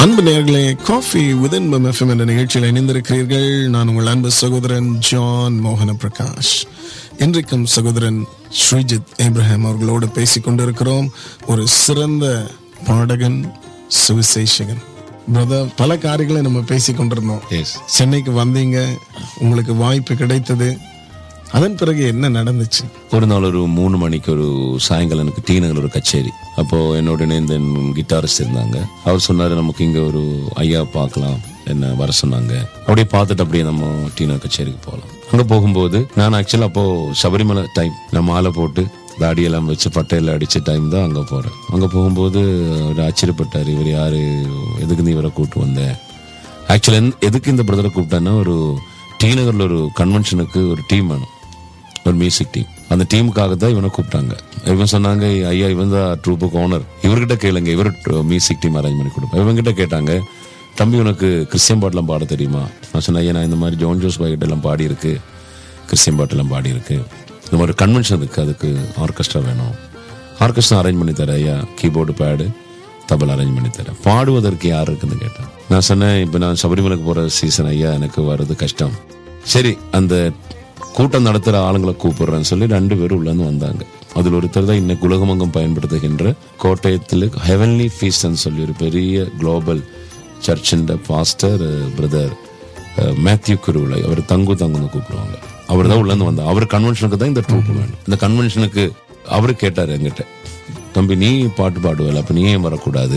அன்பு நேர்களே coffee within FM என்ற நிகழ்ச்சியில் இணைந்திருக்கிறீர்கள் நான் உங்கள் அன்பு சகோதரன் ஜான் மோகன பிரகாஷ் இன்றைக்கும் சகோதரன் ஸ்ரீஜித் ஏப்ரஹாம் அவர்களோடு பேசிக் கொண்டிருக்கிறோம் ஒரு சிறந்த பாடகன் சுவிசேஷகன் பிரதர் பல காரியங்களை நம்ம பேசிக் கொண்டிருந்தோம் எஸ் சென்னைக்கு வந்தீங்க உங்களுக்கு வாய்ப்பு கிடைத்தது அதன் பிறகு என்ன நடந்துச்சு ஒரு நாள் ஒரு மூணு மணிக்கு ஒரு சாயங்காலம் எனக்கு டி நகர் ஒரு கச்சேரி அப்போ என்னோட இணைந்த கிட்டாரிஸ்ட் இருந்தாங்க அவர் சொன்னாரு நமக்கு இங்க ஒரு ஐயா பார்க்கலாம் என்ன வர சொன்னாங்க அப்படியே பார்த்துட்டு அப்படியே நம்ம டி நகர் கச்சேரிக்கு போகலாம் அங்க போகும்போது நான் ஆக்சுவலா அப்போ சபரிமலை டைம் நான் மாலை போட்டு தாடியெல்லாம் வச்சு பட்டையில அடிச்ச டைம் தான் அங்க போறேன் அங்க போகும்போது அவர் ஆச்சரியப்பட்டார் இவர் யாரு எதுக்கு நீ இவரை கூட்டு வந்த ஆக்சுவலா எதுக்கு இந்த பிரதரை கூப்பிட்டேன்னா ஒரு டி நகர்ல ஒரு கன்வென்ஷனுக்கு ஒரு டீம் வேணும் ஒரு மியூசிக் டீம் அந்த டீமுக்காக தான் இவனை கூப்பிட்டாங்க இவன் சொன்னாங்க ஐயா இவன் தான் ட்ரூப்புக்கு ஓனர் இவர்கிட்ட கேளுங்க இவர் மியூசிக் டீம் அரேஞ்ச் பண்ணி கொடுப்பேன் இவங்கிட்ட கேட்டாங்க தம்பி உனக்கு கிறிஸ்டியன் பாட்டெல்லாம் பாட தெரியுமா நான் சொன்னேன் ஐயா நான் இந்த மாதிரி ஜோன் ஜோஸ் பாய்கிட்ட எல்லாம் பாடி இருக்கு கிறிஸ்டியன் பாட்டெல்லாம் பாடி இருக்கு இந்த மாதிரி கன்வென்ஷன் இருக்கு அதுக்கு ஆர்கெஸ்ட்ரா வேணும் ஆர்கெஸ்ட்ரா அரேஞ்ச் பண்ணி தரேன் ஐயா கீபோர்டு பேடு தபல் அரேஞ்ச் பண்ணி தரேன் பாடுவதற்கு யார் இருக்குன்னு கேட்டேன் நான் சொன்னேன் இப்போ நான் சபரிமலைக்கு போற சீசன் ஐயா எனக்கு வர்றது கஷ்டம் சரி அந்த கூட்டம் நடத்துற ஆளுங்களை கூப்பிடுறேன்னு சொல்லி ரெண்டு பேரும் உள்ள இருந்து வந்தாங்க அதில் ஒருத்தர் தான் இன்னைக்கு உலகமங்கம் பயன்படுத்துகின்ற கோட்டயத்தில் ஹெவன்லி ஃபீஸ்ட்னு சொல்லி ஒரு பெரிய குளோபல் சர்ச்சின் பாஸ்டர் பிரதர் மேத்யூ குருவிலை அவர் தங்கு தங்குன்னு கூப்பிடுவாங்க அவர் தான் உள்ள இருந்து வந்தார் அவர் கன்வென்ஷனுக்கு தான் இந்த ட்ரூப் வேணும் இந்த கன்வென்ஷனுக்கு அவரு கேட்டார் என்கிட்ட தம்பி நீ பாட்டு பாடுவல அப்ப நீ ஏன் வரக்கூடாது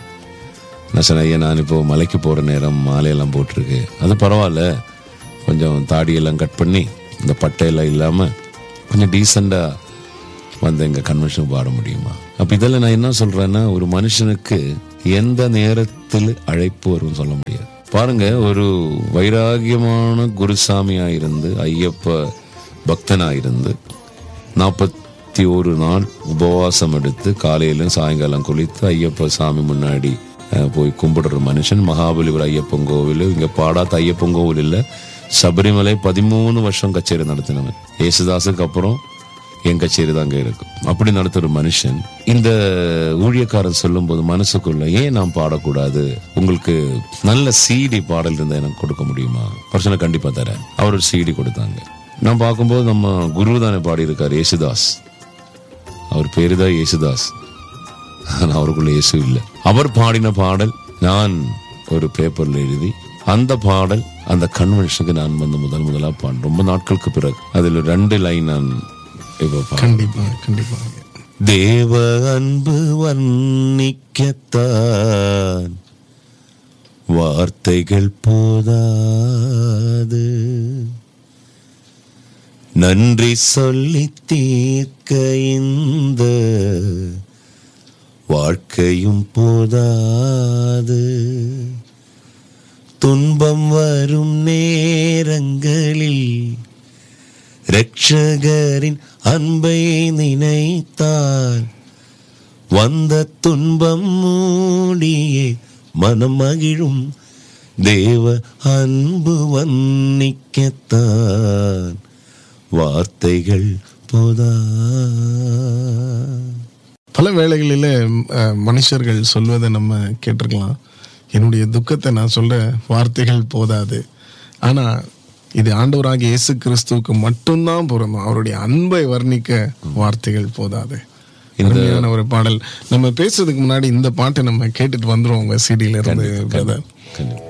நான் சொன்னேன் ஐயா நான் இப்போ மலைக்கு போற நேரம் மாலையெல்லாம் போட்டிருக்கு அது பரவாயில்ல கொஞ்சம் தாடியெல்லாம் கட் பண்ணி இந்த பட்டையெல்லாம் இல்லாம கொஞ்சம் டீசெண்டா வந்து எங்க கன்வென்ஷனுக்கு பாட முடியுமா அப்ப இதெல்லாம் நான் என்ன சொல்றேன்னா ஒரு மனுஷனுக்கு எந்த நேரத்தில் அழைப்பு வரும்னு சொல்ல முடியாது பாருங்க ஒரு வைராகியமான குருசாமியா இருந்து ஐயப்ப பக்தனா இருந்து நாற்பத்தி ஒரு நாள் உபவாசம் எடுத்து காலையிலும் சாயங்காலம் குளித்து ஐயப்ப சாமி முன்னாடி அஹ், போய் கும்பிடுற மனுஷன் மகாபலிபுரம் ஐயப்பன் கோவில் இங்க பாடாத ஐயப்பன் கோவில் இல்ல சபரிமலை பதிமூணு வருஷம் கச்சேரி நடத்தினவன் ஏசுதாஸுக்கு அப்புறம் என் கச்சேரி தான் அங்க இருக்கும் அப்படி நடத்துற மனுஷன் இந்த ஊழியக்காரன் சொல்லும்போது மனசுக்குள்ள ஏன் நான் பாடக்கூடாது உங்களுக்கு நல்ல சிடி பாடல் இருந்தா எனக்கு கொடுக்க முடியுமா பிரச்சனை கண்டிப்பா தரேன் அவர் ஒரு சிடி கொடுத்தாங்க நான் பார்க்கும்போது நம்ம குரு தானே பாடி இருக்காரு யேசுதாஸ் அவர் பேரு தான் யேசுதாஸ் ஆனா அவருக்குள்ள இயேசு இல்லை அவர் பாடின பாடல் நான் ஒரு பேப்பர்ல எழுதி அந்த பாடல் அந்த கன்வென்ஷனுக்கு நான் வந்து முதல் முதலா பாடு ரொம்ப நாட்களுக்கு பிறகு அதில் ரெண்டு லைன் நான் இப்போ பாடுறேன். கண்டிப்பா கண்டிப்பா தேவ அன்பு வர்ணிக்கத்தான் வார்த்தைகள் போதாது நன்றி சொல்லி தீர்க்க இந்த வாழ்க்கையும் போதாது துன்பம் வரும் நேரங்களில் ரட்சகரின் அன்பை நினைத்தால் வந்த துன்பம் மூடியே மனம் மகிழும் தேவ அன்பு வன்னிக்கத்தான் வார்த்தைகள் போதா பல வேளைகளில் அஹ், மனுஷர்கள் சொல்வதை நம்ம கேட்டிருக்கலாம் என்னுடைய துக்கத்தை நான் சொல்ற வார்த்தைகள் போதாது ஆனா இது ஆண்டவராகிய இயேசு கிறிஸ்துவுக்கு மட்டும்தான் பொருந்தும் அவருடைய அன்பை வர்ணிக்க வார்த்தைகள் போதாது அருமையான ஒரு பாடல் நம்ம பேசுறதுக்கு முன்னாடி இந்த பாட்டை நம்ம கேட்டுட்டு வந்துருவோம் உங்க சிடியில இருந்து brother. கண்டிப்பா